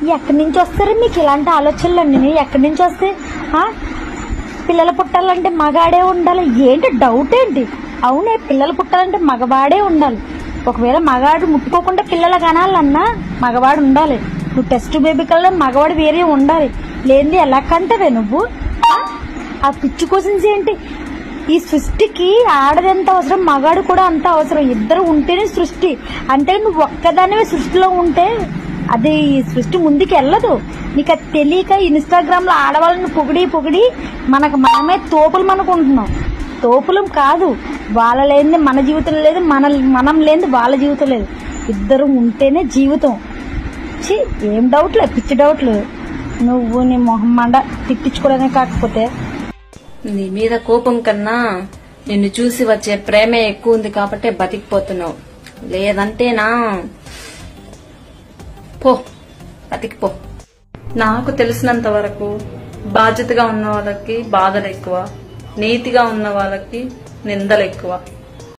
ఎక్కడి నుంచి వస్తారు మీకు ఇలాంటి ఆలోచనలు అన్నీ ఎక్కడి నుంచి వస్తాయి ఆ? పిల్లలు పుట్టాలంటే మగాడే ఉండాలి ఏంటి డౌట్ ఏంటి అవునే పిల్లలు పుట్టాలంటే మగవాడే ఉండాలి ఒకవేళ మగాడు ముట్టుకోకుండా పిల్లలు కనాలన్నా మగవాడు ఉండాలి నువ్వు టెస్ట్ బేబీ కల్లా మగవాడు వేరే ఉండాలి లేనిది ఎలా కంటవే నువ్వు ఆ? ఆ పిచ్చి క్వశ్చన్స్ ఏంటి ఈ సృష్టికి ఆడది ఎంత అవసరం మగాడు కూడా అంత అవసరం ఇద్దరు ఉంటేనే సృష్టి అంటే నువ్వు ఒక్కదానివే సృష్టిలో ఉంటే అది ఈ సృష్టి ముందుకు వెళ్ళదు నీకు అది తెలియక ఇన్స్టాగ్రామ్ లో ఆడవాళ్ళని పొగిడి పొగిడి మనకు మనమే తోపులు అనుకుంటున్నాం తోపులం కాదు వాళ్ళ లేనిది మన జీవితం లేదు మన మనం లేనిది వాళ్ళ జీవితం లేదు ఇద్దరు ఉంటేనే జీవితం ఛీ, ఏం డౌట్లు పిచ్చి డౌట్లు నువ్వు నీ మొహం మండ తిట్టించుకోవడమే కాకపోతే నీ మీద కోపం కన్నా నిన్ను చూసి వచ్చే ప్రేమే ఎక్కువ ఉంది కాబట్టి బతికిపోతున్నావు లేదంటేనా పో బతికిపో నాకు తెలిసినంత వరకు బాధ్యతగా ఉన్న వాళ్ళకి బాధలు ఎక్కువ నీతిగా ఉన్న వాళ్ళకి నిందలు ఎక్కువ